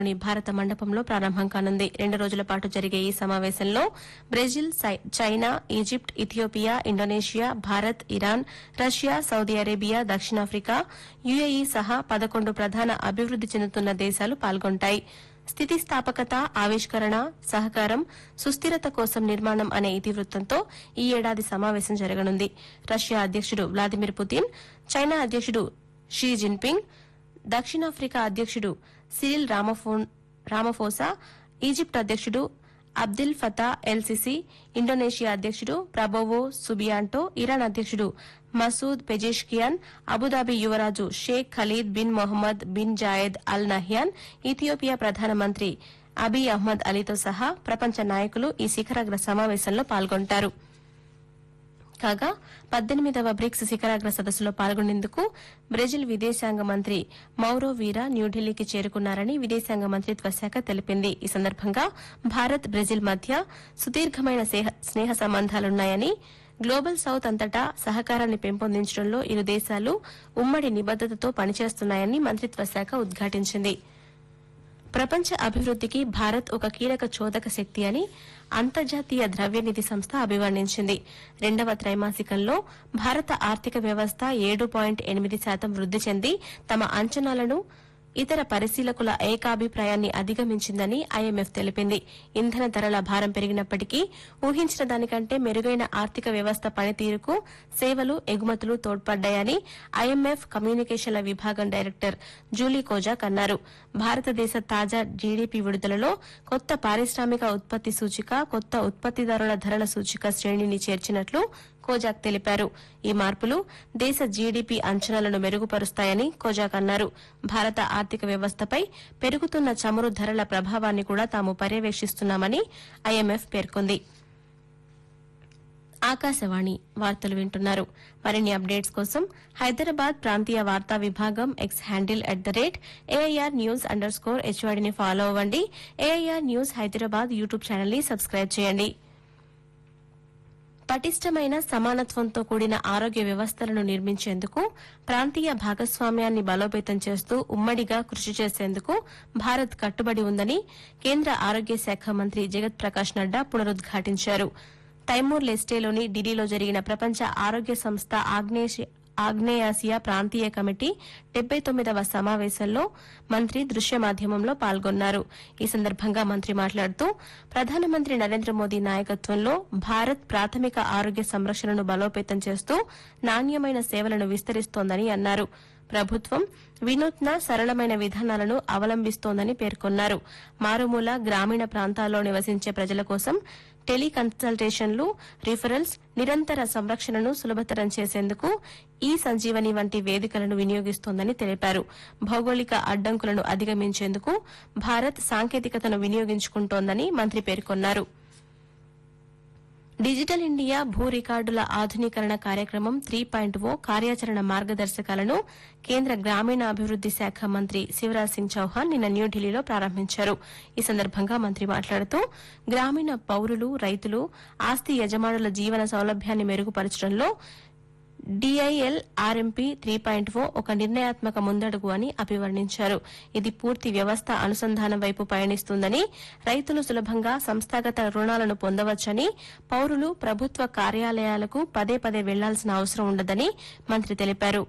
లోని భారత మండపంలో ప్రారంభం కానుంది రెండు రోజుల పాటు జరిగే ఈ సమావేశంలో బ్రెజిల్ సై- China Egypt Ethiopia Indonesia Bharat Iran Russia Saudi Arabia దక్షిణాఫ్రికా యుఏఈ సహా పదకొండు ప్రధాన అభివృద్ది చెందుతున్న దేశాలు పాల్గొంటాయి స్థితిస్థాపకత ఆవిష్కరణ సహకారం సుస్థిరత కోసం నిర్మాణం అనే ఇతివృత్తంతో ఈ ఏడాది సమావేశం జరగనుంది రష్యా అధ్యకుడు వ్లాదిమిర్ పుతిన్ చైనా అధ్యకుడు షీ జిన్పింగ్ దక్షిణాఫ్రికా అధ్యకుడు సిరిల్ రామఫోన్ రామఫోసా ఈజిప్ట్ అధ్యకుడు అబ్దిల్ ఫతా ఎల్సిసి ఇండోనేషియా అధ్యకుడు ప్రబోవో సుబియాంటో ఇరాన్ అధ్యకుడు మసూద్ పెజేష్కియాన్ అబుదాబి యువరాజు Sheikh Khalid bin Mohammed bin Zayed Al Nahyan Ethiopia ప్రధానమంత్రి అబీ అహ్మద్ అలీతో సహా ప్రపంచ నాయకులు ఈ శిఖరాగ్ర సమావేశంలో పాల్గొంటారు కాగా పద్దెనిమిదవ బ్రిక్స్ శిఖరాగ్ర సదస్సులో పాల్గొనేందుకు బ్రెజిల్ విదేశాంగ మంత్రి మౌరో వీరా న్యూఢిల్లీకి చేరుకున్నారని విదేశాంగ మంత్రిత్వ శాఖ తెలిపింది ఈ సందర్భంగా భారత్ బ్రెజిల్ మధ్య సుదీర్ఘమైన సేహ- స్నేహ సంబంధాలున్నాయని గ్లోబల్ సౌత్ అంతటా సహకారాన్ని పెంపొందించడంలో ఇరు దేశాలు ఉమ్మడి నిబద్దతతో పనిచేస్తున్నాయని మంత్రిత్వ శాఖ ఉద్ఘాటించింది ప్రపంచ అభివృద్దికి భారత్ ఒక కీలక చోదక శక్తి అని అంతర్జాతీయ ద్రవ్యనిధి సంస్థ అభివర్ణించింది రెండవ త్రైమాసికంలో భారత ఆర్థిక వ్యవస్థ ఏడు పాయింట్ ఎనిమిది శాతం వృద్ది చెంది తమ అంచనాలను ఇతర పరిశీలకుల ఏకాభిప్రాయాన్ని అధిగమించిందని ఐఎంఎఫ్ తెలిపింది ఇంధన ధరల భారం పెరిగినప్పటికీ ఊహించిన దానికంటే మెరుగైన ఆర్థిక వ్యవస్థ పనితీరుకు సేవలు ఎగుమతులు తోడ్పడ్డాయని ఐఎంఎఫ్ కమ్యూనికేషన్ల విభాగం డైరెక్టర్ జూలీ కోజాక్ అన్నారు భారతదేశ తాజా జీడీపీ విడుదలలో కొత్త పారిశ్రామిక ఉత్పత్తి సూచిక కొత్త ఉత్పత్తిదారుల ధరల సూచిక శ్రేణిని చేర్చినట్లు కోజాక్ తెలిపారు ఈ మార్పులు దేశ జీడీపీ అంచనాలను మెరుగుపరుస్తాయని కోజాక్ అన్నారు భారత ఆర్థిక వ్యవస్థపై పెరుగుతున్న చమురు ధరల ప్రభావాన్ని కూడా తాము పర్యవేక్షిస్తున్నామని ఐఎంఎఫ్ పేర్కొంది ఆకాశవాణి వార్తలు వింటున్నారు మరిన్ని అప్డేట్స్ కోసం హైదరాబాద్ ప్రాంతీయ వార్తా విభాగం X handle at the rate AIR news underscore స్కోర్ హెచ్వాడిని ఫాలో అవ్వండి AIR news Hyderabad YouTube channel ని సబ్స్క్రైబ్ చేయండి పటిష్టమైన సమానత్వంతో కూడిన ఆరోగ్య వ్యవస్థలను నిర్మించేందుకు ప్రాంతీయ భాగస్వామ్యాన్ని బలోపేతం చేస్తూ ఉమ్మడిగా కృషి చేసేందుకు భారత్ కట్టుబడి ఉందని కేంద్ర ఆరోగ్య శాఖ మంత్రి జగత్ ప్రకాష్ నడ్డా పునరుద్ఘాటించారు తైమూర్ లెస్టేలోని ఢిల్లీలో జరిగిన ప్రపంచ ఆరోగ్య సంస్థ ఆగ్నేయ ఆగ్నేయాసియా ప్రాంతీయ కమిటీ డెబ్బై తొమ్మిదవ సమావేశంలో మంత్రి దృశ్య మాధ్యమంలో పాల్గొన్నారు ఈ సందర్భంగా మంత్రి మాట్లాడుతూ ప్రధానమంత్రి నరేంద్ర మోదీ నాయకత్వంలో భారత్ ప్రాథమిక ఆరోగ్య సంరక్షణను బలోపేతం చేస్తూ నాణ్యమైన సేవలను విస్తరిస్తోందని అన్నారు ప్రభుత్వం వినూత్న సరళమైన విధానాలను అవలంబిస్తోందని పేర్కొన్నారు మారుమూల గ్రామీణ ప్రాంతాల్లో నివసించే ప్రజల కోసం టెలికన్సల్టేషన్లు రిఫరల్స్ నిరంతర సంరక్షణను సులభతరం చేసేందుకు ఈ సంజీవని వంటి వేదికలను వినియోగిస్తోందని తెలిపారు భౌగోళిక అడ్డంకులను అధిగమించేందుకు భారత్ సాంకేతికతను వినియోగించుకుంటోందని మంత్రి పేర్కొన్నారు డిజిటల్ ఇండియా భూ రికార్డుల ఆధునీకరణ కార్యక్రమం త్రీ పాయింట్ ఓ కార్యాచరణ మార్గదర్శకాలను కేంద్ర గ్రామీణాభివృద్ది శాఖ మంత్రి శివరాజ్ సింగ్ చౌహాన్ నిన్న న్యూఢిల్లీలో ప్రారంభించారు ఈ సందర్భంగా మంత్రి మాట్లాడుతూ గ్రామీణ పౌరులు రైతులు ఆస్తి యజమానుల జీవన సౌలభ్యాన్ని మెరుగుపరచడంలో DIL RMP three point O ఒక నిర్ణయాత్మక ముందడుగు అని అభివర్ణించారు ఇది పూర్తి వ్యవస్థ అనుసంధానం వైపు పయనిస్తుందని రైతులు సులభంగా సంస్థాగత రుణాలను పొందవచ్చని పౌరులు ప్రభుత్వ కార్యాలయాలకు పదే పదే వెళ్లాల్సిన అవసరం ఉండదని మంత్రి తెలిపారు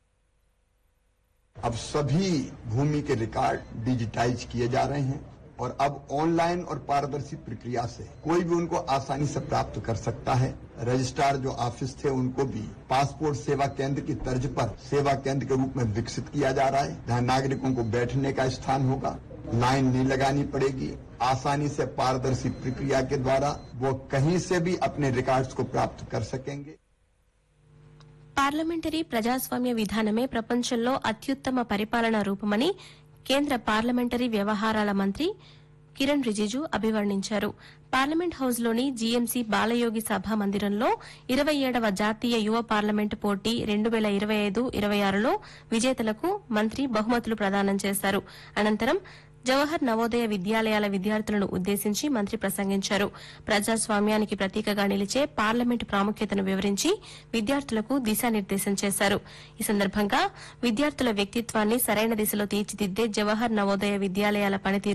अब सभी भूमि के रिकॉर्ड डिजिटाइज किए जा रहे हैं और अब ऑनलाइन और पारदर्शी प्रक्रिया से कोई भी उनको आसानी से प्राप्त कर सकता है रजिस्ट्रार जो ऑफिस थे उनको भी पासपोर्ट सेवा केंद्र की तर्ज पर सेवा केंद्र के रूप में विकसित किया जा रहा है जहां नागरिकों को बैठने का स्थान होगा लाइन नहीं लगानी पड़ेगी आसानी से पारदर्शी प्रक्रिया के द्वारा वो कहीं से भी अपने रिकॉर्ड्स को प्राप्त कर सकेंगे పార్లమెంటరీ ప్రజాస్వామ్య విధానమే ప్రపంచంలో అత్యుత్తమ పరిపాలనా రూపమని కేంద్ర పార్లమెంటరీ వ్యవహారాల మంత్రి కిరణ్ రిజిజు అభివర్ణించారు పార్లమెంట్ హౌస్లోని జీఎంసీ బాలయోగి సభా మందిరంలో ఇరవై ఏడవ జాతీయ యువ పార్లమెంటు పోటీ రెండు వేల ఇరవై ఐదు ఇరవై ఆరులో విజేతలకు మంత్రి బహుమతులు ప్రదానం చేశారు అనంతరం జవహర్ నవోదయ విద్యాలయాల విద్యార్థులను ఉద్దేశించి మంత్రి ప్రసంగించారు ప్రజాస్వామ్యానికి ప్రతీకగా నిలిచే పార్లమెంటు ప్రాముఖ్యతను వివరించి విద్యార్థులకు దిశానిర్దేశం చేశారు ఈ సందర్భంగా విద్యార్థుల వ్యక్తిత్వాన్ని సరైన దిశలో తీర్చిదిద్దే జవహర్ నవోదయ విద్యాలయాల పనితీరు